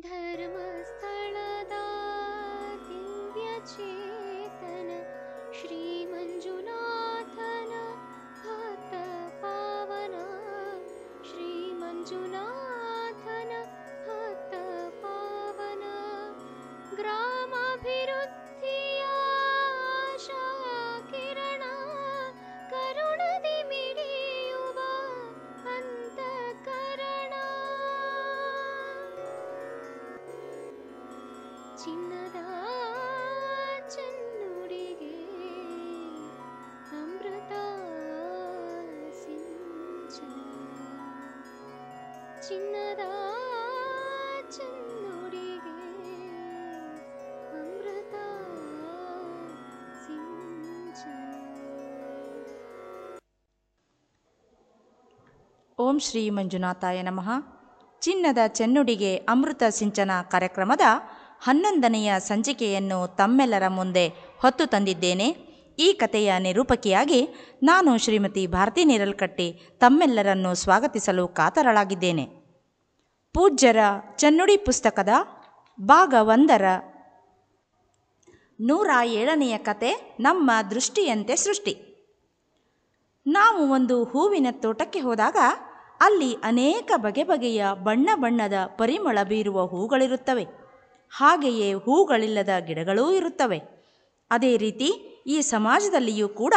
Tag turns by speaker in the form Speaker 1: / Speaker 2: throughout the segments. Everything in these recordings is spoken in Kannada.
Speaker 1: ಧರ್ಮಸ್ಥಳದ ದಿವ್ಯ ಚೇತನ ಶ್ರೀ ಮಂಜುನಾಥನ ಭಕ್ತ ಪಾವನ ಶ್ರೀ ಮಂಜುನಾಥನ ಭಕ್ತ ಪಾವನ ಗ್ರಾಮಾಭಿವೃದ್ಧಿಯ ಆಶಾ ಕಿರಣ ಕರುಣದಿ ಮಿಡಿಯುವ ಅಂತಃಕರಣ ಚಿನ್ನದ ಚೆನ್ನುಡಿಗೆ ಅಮೃತ ಸಿಂಚನ ಚಿನ್ನದ ಚೆನ್ನುಡಿಗೆ ಅಮೃತ ಸಿಂಚನ
Speaker 2: ಓಂ ಶ್ರೀ ಮಂಜುನಾಥಾಯ ನಮಃ ಚಿನ್ನದ ಚೆನ್ನುಡಿಗೆ ಅಮೃತ ಸಿಂಚನ ಕಾರ್ಯಕ್ರಮದ ಹನ್ನೊಂದನೆಯ ಸಂಚಿಕೆಯನ್ನು ತಮ್ಮೆಲ್ಲರ ಮುಂದೆ ಹೊತ್ತು ತಂದಿದ್ದೇನೆ ಈ ಕಥೆಯ ನಿರೂಪಕಿಯಾಗಿ ನಾನು ಶ್ರೀಮತಿ ಭಾರತಿ ನೀರಲ್ಕಟ್ಟಿ ತಮ್ಮೆಲ್ಲರನ್ನು ಸ್ವಾಗತಿಸಲು ಕಾತರಳಾಗಿದ್ದೇನೆ ಪೂಜ್ಯರ ಚೆನ್ನುಡಿ ಪುಸ್ತಕದ ಭಾಗ ಒಂದರ ನೂರ ಏಳನೆಯ ಕತೆ ನಮ್ಮ ದೃಷ್ಟಿಯಂತೆ ಸೃಷ್ಟಿ ನಾವು ಒಂದು ಹೂವಿನ ತೋಟಕ್ಕೆ ಹೋದಾಗ ಅಲ್ಲಿ ಅನೇಕ ಬಗೆ ಬಗೆಯ ಬಣ್ಣ ಬಣ್ಣದ ಪರಿಮಳ ಬೀರುವ ಹೂಗಳಿರುತ್ತವೆ ಹಾಗೆಯೇ ಹೂಗಳಿಲ್ಲದ ಗಿಡಗಳೂ ಇರುತ್ತವೆ ಅದೇ ರೀತಿ ಈ ಸಮಾಜದಲ್ಲಿಯೂ ಕೂಡ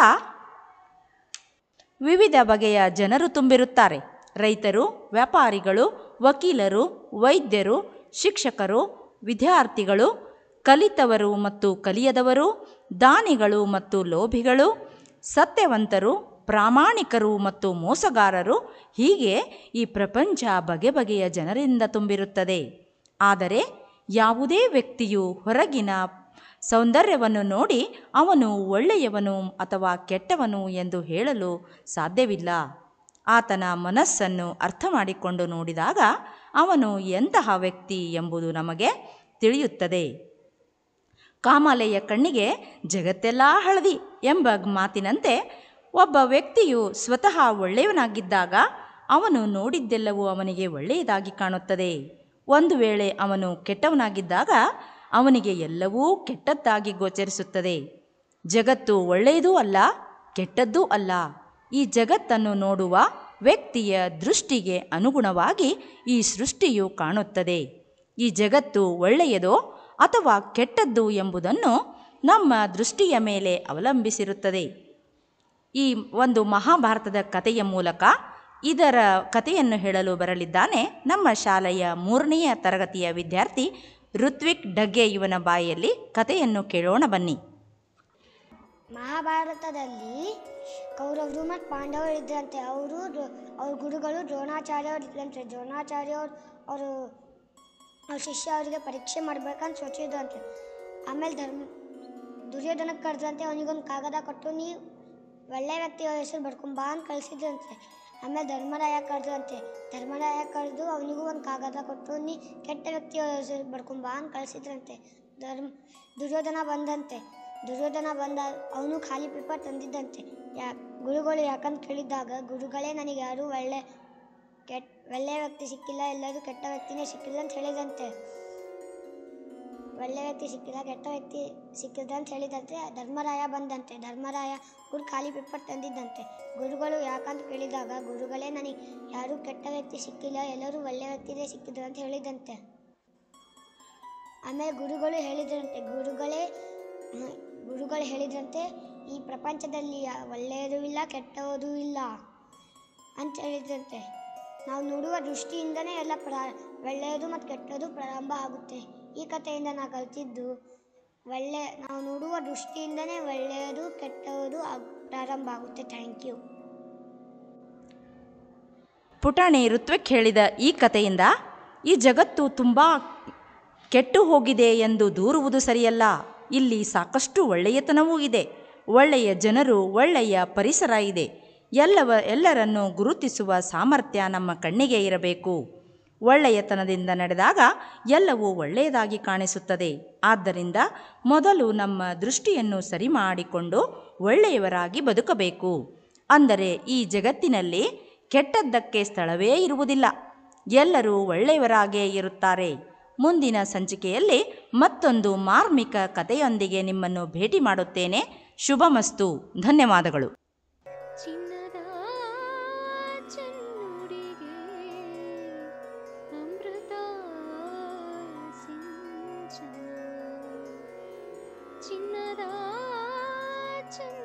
Speaker 2: ವಿವಿಧ ಬಗೆಯ ಜನರು ತುಂಬಿರುತ್ತಾರೆ ರೈತರು ವ್ಯಾಪಾರಿಗಳು ವಕೀಲರು ವೈದ್ಯರು ಶಿಕ್ಷಕರು ವಿದ್ಯಾರ್ಥಿಗಳು ಕಲಿತವರು ಮತ್ತು ಕಲಿಯದವರು ದಾನಿಗಳು ಮತ್ತು ಲೋಭಿಗಳು ಸತ್ಯವಂತರು ಪ್ರಾಮಾಣಿಕರು ಮತ್ತು ಮೋಸಗಾರರು ಹೀಗೆ ಈ ಪ್ರಪಂಚ ಬಗೆ ಬಗೆಯ ಜನರಿಂದ ತುಂಬಿರುತ್ತದೆ ಆದರೆ ಯಾವುದೇ ವ್ಯಕ್ತಿಯು ಹೊರಗಿನ ಸೌಂದರ್ಯವನ್ನು ನೋಡಿ ಅವನು ಒಳ್ಳೆಯವನು ಅಥವಾ ಕೆಟ್ಟವನು ಎಂದು ಹೇಳಲು ಸಾಧ್ಯವಿಲ್ಲ ಆತನ ಮನಸ್ಸನ್ನು ಅರ್ಥ ಮಾಡಿಕೊಂಡು ನೋಡಿದಾಗ ಅವನು ಎಂತಹ ವ್ಯಕ್ತಿ ಎಂಬುದು ನಮಗೆ ತಿಳಿಯುತ್ತದೆ ಕಾಮಾಲೆಯ ಕಣ್ಣಿಗೆ ಜಗತ್ತೆಲ್ಲ ಹಳದಿ ಎಂಬ ಮಾತಿನಂತೆ ಒಬ್ಬ ವ್ಯಕ್ತಿಯು ಸ್ವತಃ ಒಳ್ಳೆಯವನಾಗಿದ್ದಾಗ ಅವನು ನೋಡಿದ್ದೆಲ್ಲವೂ ಅವನಿಗೆ ಒಳ್ಳೆಯದಾಗಿ ಕಾಣುತ್ತದೆ ಒಂದು ವೇಳೆ ಅವನು ಕೆಟ್ಟವನಾಗಿದ್ದಾಗ ಅವನಿಗೆ ಎಲ್ಲವೂ ಕೆಟ್ಟದ್ದಾಗಿ ಗೋಚರಿಸುತ್ತದೆ ಜಗತ್ತು ಒಳ್ಳೆಯದೂ ಅಲ್ಲ ಕೆಟ್ಟದ್ದೂ ಅಲ್ಲ ಈ ಜಗತ್ತನ್ನು ನೋಡುವ ವ್ಯಕ್ತಿಯ ದೃಷ್ಟಿಗೆ ಅನುಗುಣವಾಗಿ ಈ ಸೃಷ್ಟಿಯು ಕಾಣುತ್ತದೆ ಈ ಜಗತ್ತು ಒಳ್ಳೆಯದೋ ಅಥವಾ ಕೆಟ್ಟದ್ದು ಎಂಬುದನ್ನು ನಮ್ಮ ದೃಷ್ಟಿಯ ಮೇಲೆ ಅವಲಂಬಿಸಿರುತ್ತದೆ ಈ ಒಂದು ಮಹಾಭಾರತದ ಕಥೆಯ ಮೂಲಕ ಇದರ ಕಥೆಯನ್ನು ಹೇಳಲು ಬರಲಿದ್ದಾನೆ ನಮ್ಮ ಶಾಲೆಯ ಮೂರನೆಯ ತರಗತಿಯ ವಿದ್ಯಾರ್ಥಿ ಋತ್ವಿಕ್ ಡಗ್ಗೆ ಇವನ ಬಾಯಲ್ಲಿ ಕಥೆಯನ್ನು ಕೇಳೋಣ ಬನ್ನಿ
Speaker 3: ಮಹಾಭಾರತದಲ್ಲಿ ಕೌರವರು ಮತ್ತು ಪಾಂಡವರು ಇದ್ರಂತೆ ಅವರು ಅವ್ರ ಗುರುಗಳು ದ್ರೋಣಾಚಾರ್ಯ ಅವ್ರು ಇದ್ರಂತೆ ದ್ರೋಣಾಚಾರ್ಯ ಅವ್ರು ಅವರು ಅವ್ರ ಶಿಷ್ಯ ಅವರಿಗೆ ಪರೀಕ್ಷೆ ಮಾಡ್ಬೇಕಂತ ಸೋಚಿದ್ರಂತೆ ಆಮೇಲೆ ಧರ್ಮ ದುರ್ಯೋಧನಕ್ಕೆ ಕರೆದ್ರಂತೆ ಅವನಿಗೊಂದು ಕಾಗದ ಕೊಟ್ಟು ನೀ ಒಳ್ಳೆ ವ್ಯಕ್ತಿಯ ಹೆಸರು ಬರ್ಕೊಂಬಾ ಅಂತ ಕಳಿಸಿದ್ರಂತೆ ಆಮೇಲೆ ಧರ್ಮರಾಯ ಕರೆದ್ರಂತೆ ಧರ್ಮರಾಯ ಕರೆದು ಅವನಿಗೂ ಒಂದು ಕಾಗದ ಕೊಟ್ಟು ನೀ ಕೆಟ್ಟ ವ್ಯಕ್ತಿಯ ಹೆಸರು ಬರ್ಕೊಂಬಾ ಅಂತ ಕಳಿಸಿದ್ರಂತೆ ಧರ್ಮ ದುರ್ಯೋಧನ ಬಂದಂತೆ ದುರ್ಯೋಧನ ಬಂದ ಅವನು ಖಾಲಿ ಪೇಪರ್ ತಂದಿದ್ದಂತೆ ಯಾ ಗುರುಗಳು ಯಾಕಂತ ಕೇಳಿದಾಗ ಗುರುಗಳೇ ನನಗೆ ಯಾರೂ ಒಳ್ಳೆ ಕೆಟ್ಟ ಒಳ್ಳೆ ವ್ಯಕ್ತಿ ಸಿಕ್ಕಿಲ್ಲ ಎಲ್ಲರೂ ಕೆಟ್ಟ ವ್ಯಕ್ತಿನೇ ಸಿಕ್ಕಿಲ್ಲ ಅಂತ ಹೇಳಿದಂತೆ ಒಳ್ಳೆ ವ್ಯಕ್ತಿ ಸಿಕ್ಕಿಲ್ಲ ಕೆಟ್ಟ ವ್ಯಕ್ತಿ ಸಿಕ್ಕಿಲ್ಲ ಅಂತ ಹೇಳಿದಂತೆ ಧರ್ಮರಾಯ ಬಂದಂತೆ ಧರ್ಮರಾಯ ಗುರು ಖಾಲಿ ಪೇಪರ್ ತಂದಿದ್ದಂತೆ ಗುರುಗಳು ಯಾಕಂತ ಕೇಳಿದಾಗ ಗುರುಗಳೇ ನನಗೆ ಯಾರೂ ಕೆಟ್ಟ ವ್ಯಕ್ತಿ ಸಿಕ್ಕಿಲ್ಲ ಎಲ್ಲರೂ ಒಳ್ಳೆ ವ್ಯಕ್ತಿನೇ ಸಿಕ್ಕಿದ್ರು ಅಂತ ಹೇಳಿದಂತೆ ಆಮೇಲೆ ಗುರುಗಳು ಹೇಳಿದ್ರಂತೆ ಗುರುಗಳೇ ಹ್ಮ್, ಗುರುಗಳು ಹೇಳಿದ್ರಂತೆ ಈ ಪ್ರಪಂಚದಲ್ಲಿ ಯಾ- ಒಳ್ಳೆಯದೂ ಇಲ್ಲ ಕೆಟ್ಟದೂ ಇಲ್ಲ ಅಂತ ಹೇಳಿದ್ರಂತೆ ನಾವು ನೋಡುವ ದೃಷ್ಟಿಯಿಂದನೇ ಎಲ್ಲ ಪ್ರಾ ಒಳ್ಳೆಯದು ಮತ್ತು ಕೆಟ್ಟದ್ದು ಪ್ರಾರಂಭ ಆಗುತ್ತೆ ಈ ಕಥೆಯಿಂದ ನಾವು ಕಲಿತಿದ್ದು ಒಳ್ಳೆ ನಾವು ನೋಡುವ ದೃಷ್ಟಿಯಿಂದನೇ ಒಳ್ಳೆಯದು ಕೆಟ್ಟದು ಆಗ್ ಪ್ರಾರಂಭ ಆಗುತ್ತೆ ಥ್ಯಾಂಕ್ ಯು
Speaker 2: ಪುಟಾಣಿ ಋತ್ವಿಕ್ ಹೇಳಿದ ಈ ಕಥೆಯಿಂದ ಈ ಜಗತ್ತು ತುಂಬ ಕೆಟ್ಟು ಹೋಗಿದೆ ಎಂದು ದೂರುವುದು ಸರಿಯಲ್ಲ ಇಲ್ಲಿ ಸಾಕಷ್ಟು ಒಳ್ಳೆಯತನವೂ ಇದೆ ಒಳ್ಳೆಯ ಜನರು ಒಳ್ಳೆಯ ಪರಿಸರ ಇದೆ ಎಲ್ಲವ ಎಲ್ಲರನ್ನು ಗುರುತಿಸುವ ಸಾಮರ್ಥ್ಯ ನಮ್ಮ ಕಣ್ಣಿಗೆ ಇರಬೇಕು ಒಳ್ಳೆಯತನದಿಂದ ನಡೆದಾಗ ಎಲ್ಲವೂ ಒಳ್ಳೆಯದಾಗಿ ಕಾಣಿಸುತ್ತದೆ ಆದ್ದರಿಂದ ಮೊದಲು ನಮ್ಮ ದೃಷ್ಟಿಯನ್ನು ಸರಿ ಮಾಡಿಕೊಂಡು ಒಳ್ಳೆಯವರಾಗಿ ಬದುಕಬೇಕು ಅಂದರೆ ಈ ಜಗತ್ತಿನಲ್ಲಿ ಕೆಟ್ಟದ್ದಕ್ಕೆ ಸ್ಥಳವೇ ಇರುವುದಿಲ್ಲ ಎಲ್ಲರೂ ಒಳ್ಳೆಯವರಾಗೇ ಇರುತ್ತಾರೆ ಮುಂದಿನ ಸಂಚಿಕೆಯಲ್ಲಿ ಮತ್ತೊಂದು ಮಾರ್ಮಿಕ ಕಥೆಯೊಂದಿಗೆ ನಿಮ್ಮನ್ನು ಭೇಟಿ ಮಾಡುತ್ತೇನೆ ಶುಭಮಸ್ತು ಧನ್ಯವಾದಗಳು
Speaker 1: ಚಿನ್ನದ ಚೆನ್ನುಡಿಗೆ ಅಮೃತ ಸಿಂಚನ ಚಿನ್ನದ ಚೆನ್ನ